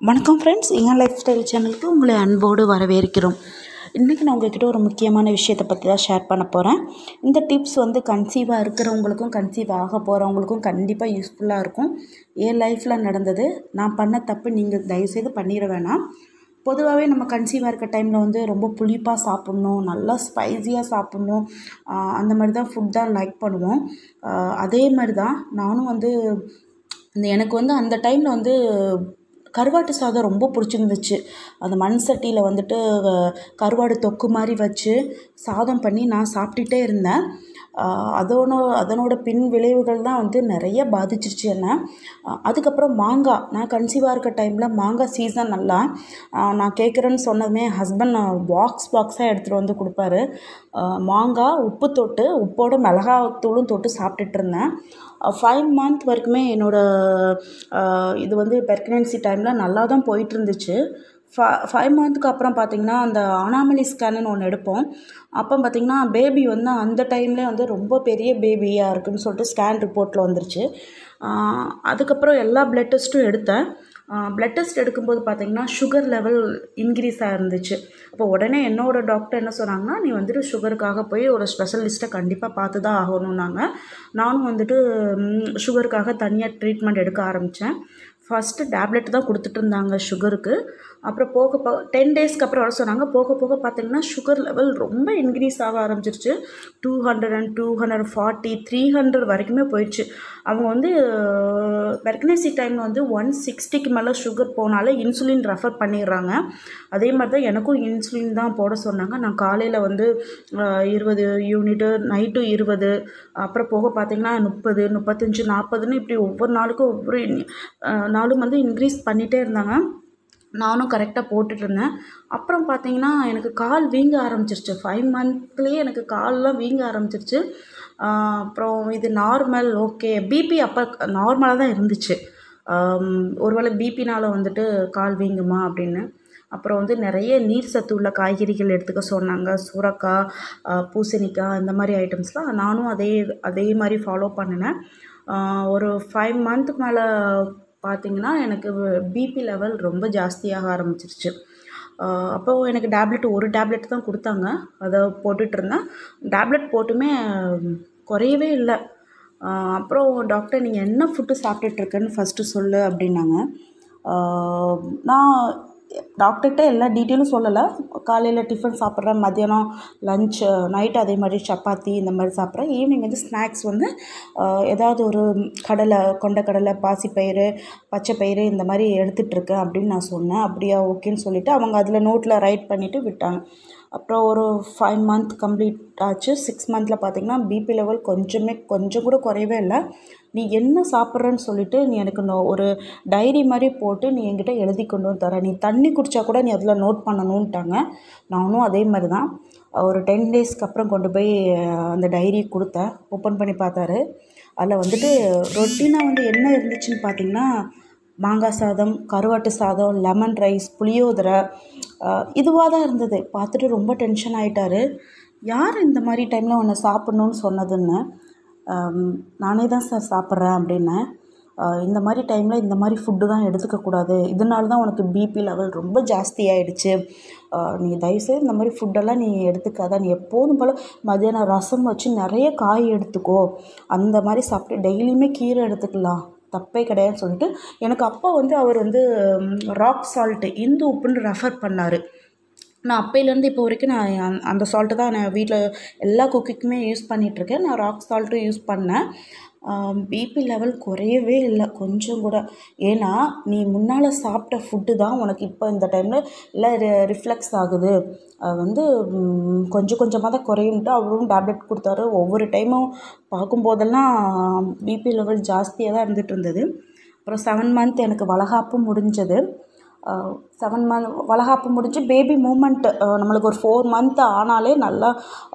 வணக்கம் ஃப்ரெண்ட்ஸ் எங்கள் life style சேனலுக்கு உங்களை அன்போடு வரவேற்கிறோம் இன்றைக்கி நான் உங்கள்கிட்ட ஒரு முக்கியமான விஷயத்தை பற்றி தான் ஷேர் பண்ண போகிறேன் இந்த டிப்ஸ் வந்து கன்சீவாக இருக்கிறவங்களுக்கும் கன்சீவ் ஆக போகிறவங்களுக்கும் கண்டிப்பாக யூஸ்ஃபுல்லாக இருக்கும் என் லைஃப்பில் நடந்தது நான் பண்ண தப்பு நீங்கள் தயவுசெய்து பண்ணிட வேணாம் பொதுவாகவே நம்ம கன்சீவாக இருக்க டைமில் வந்து ரொம்ப புளிப்பாக சாப்பிட்ணும் நல்லா ஸ்பைஸியாக சாப்பிட்ணும் ஆஹ் அந்த மாதிரி தான் ஃபுட் தான் லைக் பண்ணுவோம் ஆஹ் அதே மாதிரி தான் நானும் வந்து இந்த எனக்கு வந்து அந்த டைமில் வந்து கருவாட்டு சாதம் ரொம்ப பிடிச்சிருந்துச்சு அந்த மண் சட்டியில் வந்துட்டு அஹ், கருவாடு தொக்கு மாதிரி வச்சு சாதம் பண்ணி நான் சாப்பிட்டுட்டே இருந்தேன் ஆஹ் அதோட அதனோட பின் விளைவுகள் தான் வந்து நிறைய பாதிச்சிருச்சு என்ன ஆஹ் அதுக்கப்புறம் மாங்காய் நான் கன்சீவாக இருக்க டைமில் மாங்காய் சீசன் நல்லா ஆஹ் நான் கேட்குறேன்னு சொன்னதுமே ஹஸ்பண்ட் பாக்ஸ் பாக்ஸாக எடுத்துகிட்டு வந்து கொடுப்பாரு ஆஹ் மாங்காய் உப்பு தொட்டு உப்போட மிளகாத்தூளும் தொட்டு சாப்பிட்டுட்டு இருந்தேன் ஃபைவ் மந்த் வரைக்குமே என்னோடய ஆஹ் இது வந்து ப்ரெக்னென்சி டைமில் நல்லா தான் போயிட்டு இருந்துச்சு ஃப ஃபைவ் மந்த்துக்கு அப்புறம் பார்த்திங்கன்னா அந்த அனாமலி ஸ்கேனுன்னு ஒன்று எடுப்போம் அப்போ பார்த்திங்கன்னா பேபி வந்து அந்த டைம்லேயே வந்து ரொம்ப பெரிய பேபியாக இருக்குன்னு சொல்லிட்டு ஸ்கேன் ரிப்போர்ட்டில் வந்துருச்சு ஆஹ் அதுக்கப்புறம் எல்லா பிளட் டெஸ்ட்டும் எடுத்தேன் பிளட் டெஸ்ட் எடுக்கும்போது பார்த்திங்கன்னா சுகர் லெவல் இன்க்ரீஸ் ஆகிருந்துச்சு அப்போ உடனே என்னோடய டாக்டர் என்ன சொன்னாங்கன்னா நீ வந்துட்டு சுகருக்காக போய் ஒரு ஸ்பெஷலிஸ்ட்டை கண்டிப்பாக பார்த்து தான் ஆகணும்னாங்க நானும் வந்துட்டு சுகருக்காக தனியாக ட்ரீட்மெண்ட் எடுக்க ஆரம்பித்தேன் ஃபஸ்ட்டு டேப்லெட் தான் கொடுத்துட்டு இருந்தாங்க சுகருக்கு அப்புறம் போக போக டென் டேஸ்க்கு அப்புறம் வர சொன்னாங்க போக போக பார்த்தீங்கன்னா சுகர் லெவல் ரொம்ப இன்க்ரீஸ் ஆக ஆரம்பிச்சிருச்சு two hundred and two hundred forty three hundred வரைக்குமே போயிடுச்சு அவங்க வந்து ப்ரெக்னென்சி டைமில் வந்து ஒன் சிக்ஸ்டிக்கு மேலே சுகர் போனாலே இன்சுலின் ரெஃபர் பண்ணிடுறாங்க அதே மாதிரி தான் எனக்கும் இன்சுலின் தான் போட சொன்னாங்க நான் காலையில் வந்து ஆஹ், இருபது யூனிட்டு நைட்டும் இருபது அப்புறம் போக பார்த்தீங்கன்னா முப்பது முப்பத்தஞ்சு நாற்பதுன்னு இப்படி ஒவ்வொரு நாளுக்கும் ஒவ்வொரு இன்- ஆஹ், நாளும் வந்து இன்க்ரீஸ் பண்ணிகிட்டே இருந்தாங்க நானும் கரெக்டாக போட்டுட்டு இருந்தேன் அப்புறம் பார்த்தீங்கன்னா எனக்கு கால் வீங்க ஆரம்பிச்சிருச்சு ஃபைவ் மந்த்லேயே எனக்கு கால்லாம் வீங்க ஆரம்பிச்சிருச்சு ஆஹ் அப்புறம் இது நார்மல் ஓகே பிபி அப்போ நார்மலாக தான் இருந்துச்சு ஆம், ஒருவேளை பிபினால் வந்துட்டு கால் வீங்குமா அப்படின்னு அப்புறம் வந்து நிறைய நீர் சத்து உள்ள காய்கறிகள் எடுத்துக்க சொன்னாங்க சுரக்காய் ஆஹ் பூசணிக்காய் இந்த மாதிரி ஐட்டம்ஸ்லாம் நானும் அதே அதே மாதிரி ஃபாலோ பண்ணினேன் ஆஹ் ஒரு ஃபைவ் மந்த்துக்கு மேலே பார்த்தீங்கன்னா எனக்கு பிபி லெவல் ரொம்ப ஜாஸ்தியாக ஆரம்பிச்சிருச்சு ஆஹ் அப்போ எனக்கு டேப்லெட் ஒரு டேப்லெட் தான் கொடுத்தாங்க அதை போட்டுட்டு இருந்தேன் டேப்லெட் போட்டுமே குறையவே இல்லை ஆஹ் அப்புறம் டாக்டர் நீங்கள் என்ன ஃபுட்டு சாப்பிட்டுட்ருக்கேன்னு ஃபஸ்ட்டு சொல்லு அப்படின்னாங்க ஆஹ் நான் டாக்டர்கிட்ட எல்லா டீட்டெயிலும் சொல்லலை காலையில் டிஃபன் சாப்பிட்றேன் மத்தியானம் லஞ்ச் நைட் அதே மாதிரி சப்பாத்தி இந்த மாதிரி சாப்பிட்றேன் ஈவினிங் வந்து ஸ்நாக்ஸ் வந்து ஆஹ் ஏதாவது ஒரு கடலை கொண்டக்கடலை பாசிப்பயிறு பச்சைப்பயிறு இந்த மாதிரி எடுத்துகிட்ருக்கேன் அப்படின்னு நான் சொன்னேன் அப்படியா ஓகேன்னு சொல்லிவிட்டு அவங்க அதில் நோட்டில் ரைட் பண்ணிவிட்டு விட்டாங்க அப்புறம் ஒரு ஃபைவ் மந்த் கம்ப்ளீட் ஆச்சு சிக்ஸ் மந்தில் பார்த்தீங்கன்னா பிபி லெவல் கொஞ்சமே கொஞ்சம் கூட குறையவே இல்லை நீ என்ன சாப்பிட்றன்னு சொல்லிட்டு நீ எனக்கு நோ ஒரு டைரி மாதிரி போட்டு நீ என்கிட்ட எழுதி கொண்டு வந்து தர நீ தண்ணி குடித்தா கூட நீ அதில் நோட் பண்ணணுன்ட்டாங்க நானும் அதே மாதிரி தான் ஒரு டென் டேஸ்க்கு அப்புறம் கொண்டு போய் அஹ், அந்த டைரி கொடுத்தேன் ஓப்பன் பண்ணி பார்த்தாரு அதில் வந்துட்டு ரொட்டீனாக வந்து என்ன இருந்துச்சுன்னு பார்த்தீங்கன்னா மாங்காய் சாதம் கருவாட்டு சாதம் லெமன் ரைஸ் புளியோதரை இதுவாக தான் இருந்தது பார்த்துட்டு ரொம்ப டென்ஷன் ஆகிட்டாரு யார் இந்த மாதிரி டைமில் உன்னை சாப்பிட்ணுன்னு சொன்னதுன்னு ஆம், நானே தான் சார் சாப்பிட்றேன் அப்படின்னேன் ஆஹ் இந்த மாதிரி டைமில் இந்த மாதிரி ஃபுட்டு தான் எடுத்துக்கக்கூடாது இதனால தான் உனக்கு பிபி லெவல் ரொம்ப ஜாஸ்தி ஆயிடுச்சு ஆஹ் நீ தயவுசெய்து இந்த மாதிரி ஃபுட்டெல்லாம் நீ எடுத்துக்காத நீ எப்போதும் போல் மதியானம் ரசம் வச்சு நிறைய காய் எடுத்துக்கோ அந்த மாதிரி சாப்பிட்டு டெய்லியுமே கீரை எடுத்துக்கலாம் தப்பே கிடையாதுன்னு சொல்லிட்டு எனக்கு அப்போ வந்து அவர் வந்து ராக் சால்ட்டு இந்து உப்புன்னு ரெஃபர் பண்ணார் நான் அப்பையிலேருந்து இப்போ வரைக்கும் நான் அந்த- அந்த சால்ட்டு தான் நான் வீட்டில் எல்லா குக்கிங்குமே யூஸ் பண்ணிகிட்ருக்கேன் நான் ராக் சால்ட்டும் யூஸ் பண்ணேன் பிபி லெவல் குறையவே இல்லை கொஞ்சம் கூட ஏன்னா நீ முன்னால் சாப்பிட்ட ஃபுட்டு தான் உனக்கு இப்போ இந்த டைமில் எல்லாம் ரிஃப்ளெக்ஸ் ஆகுது அது வந்து ம், கொஞ்சம் கொஞ்சமாக தான் குறையும்ட்டு அவரும் டேப்லெட் கொடுத்தாரு ஒவ்வொரு டைமும் பார்க்கும்போதெல்லாம் பிபி லெவல் ஜாஸ்தியாக தான் இருந்துகிட்டு இருந்தது அப்புறம் செவன் மந்த் எனக்கு வளகாப்பு முடிஞ்சது செவன் மந்த் வளகாப்பு முடிஞ்சு பேபி மூமெண்ட் நம்மளுக்கு ஒரு ஃபோர் மந்த் ஆனாலே நல்லா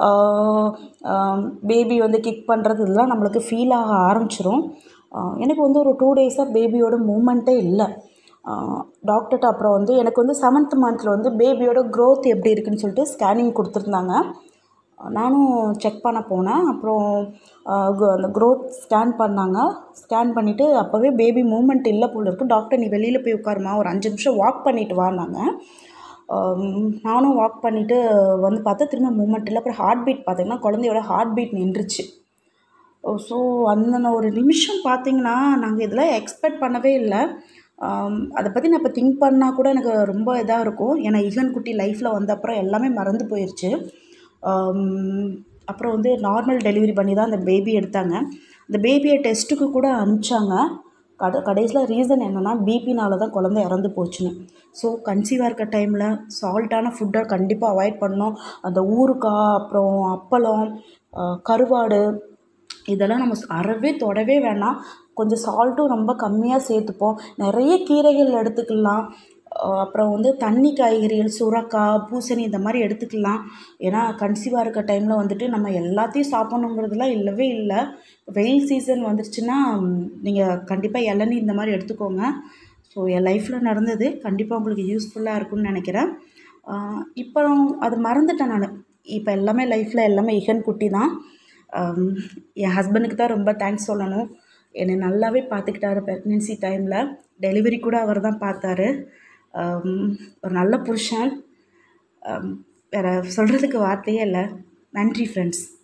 பேபி வந்து கிக் பண்ணுறது இதெல்லாம் நம்மளுக்கு ஃபீல் ஆக ஆரம்பிச்சிரும் ஆஹ் எனக்கு வந்து ஒரு டூ டேஸாக பேபியோட மூமெண்ட்டே இல்லை டாக்டர்கிட்ட அப்புறம் வந்து எனக்கு வந்து செவன்த் மந்தில் வந்து பேபியோட growth எப்படி இருக்குன்னு சொல்லிட்டு ஸ்கேனிங் கொடுத்துருந்தாங்க நானும் செக் பண்ண போனேன் அப்புறம் அந்த க்ரோத் ஸ்கேன் பண்ணாங்க ஸ்கேன் பண்ணிவிட்டு அப்போவே பேபி மூமெண்ட் இல்லை போல இருக்குது டாக்டர் நீ வெளியில் போய் உட்காருமா ஒரு அஞ்சு நிமிஷம் வாக் பண்ணிவிட்டு வான்னாங்க நானும் வாக் பண்ணிவிட்டு வந்து பார்த்தா திரும்ப மூமெண்ட் இல்லை அப்புறம் ஹார்ட் பீட் பார்த்தீங்கன்னா குழந்தையோட ஹார்ட் பீட் நின்றுச்சு ஸோ அந்த ஒரு நிமிஷம் பார்த்தீங்கன்னா நாங்கள் இதெல்லாம் எக்ஸ்பெக்ட் பண்ணவே இல்லை அதை பற்றி நான் இப்போ திங்க் பண்ணால் கூட எனக்கு ரொம்ப இதாக இருக்கும் ஏன்னா இகன் குட்டி லைஃப்பில் வந்த அப்புறம் எல்லாமே மறந்து போயிடுச்சு அப்புறம் வந்து நார்மல் டெலிவரி பண்ணி தான் அந்த பேபி எடுத்தாங்க அந்த பேபியை டெஸ்ட்டுக்கு கூட அனுப்பிச்சாங்க கட கடைசியில் ரீசன் என்னென்னா பிபினால தான் குழந்தை இறந்து போச்சுன்னு ஸோ கன்சீவாக இருக்க டைமில் சால்ட்டான ஃபுட்டை கண்டிப்பாக அவாய்ட் பண்ணணும் அந்த ஊறுகாய் அப்புறம் அப்பளம் கருவாடு இதெல்லாம் நம்ம அறவே தொடவே வேணாம் கொஞ்சம் சால்ட்டும் ரொம்ப கம்மியாக சேர்த்துப்போம் நிறைய கீரைகள் எடுத்துக்கலாம் அப்புறம் வந்து தண்ணி காய்கறிகள் சுரக்காய் பூசணி இந்த மாதிரி எடுத்துக்கலாம் ஏன்னா கன்சீவாக இருக்க டைமில் வந்துட்டு நம்ம எல்லாத்தையும் சாப்பிட்ணுங்கிறதுலாம் இல்லவே இல்லை வெயில் சீசன் வந்துருச்சுன்னா நீங்கள் கண்டிப்பாக இளநீ இந்த மாதிரி எடுத்துக்கோங்க ஸோ என் லைஃப்பில் நடந்தது கண்டிப்பாக உங்களுக்கு யூஸ்ஃபுல்லாக இருக்கும்னு நினைக்கிறேன் இப்போ அது மறந்துட்டேன் நான் இப்போ எல்லாமே லைஃப்பில் எல்லாமே இகன் குட்டி தான் என் ஹஸ்பண்டுக்கு தான் ரொம்ப தேங்க்ஸ் சொல்லணும் என்னை நல்லாவே பார்த்துக்கிட்டாரு ப்ரெக்னென்சி டைமில் டெலிவரி கூட அவர் தான் பார்த்தாரு ஒரு நல்ல புருஷன் வேறு சொல்கிறதுக்கு வார்த்தையே இல்லை நன்றி ஃப்ரெண்ட்ஸ்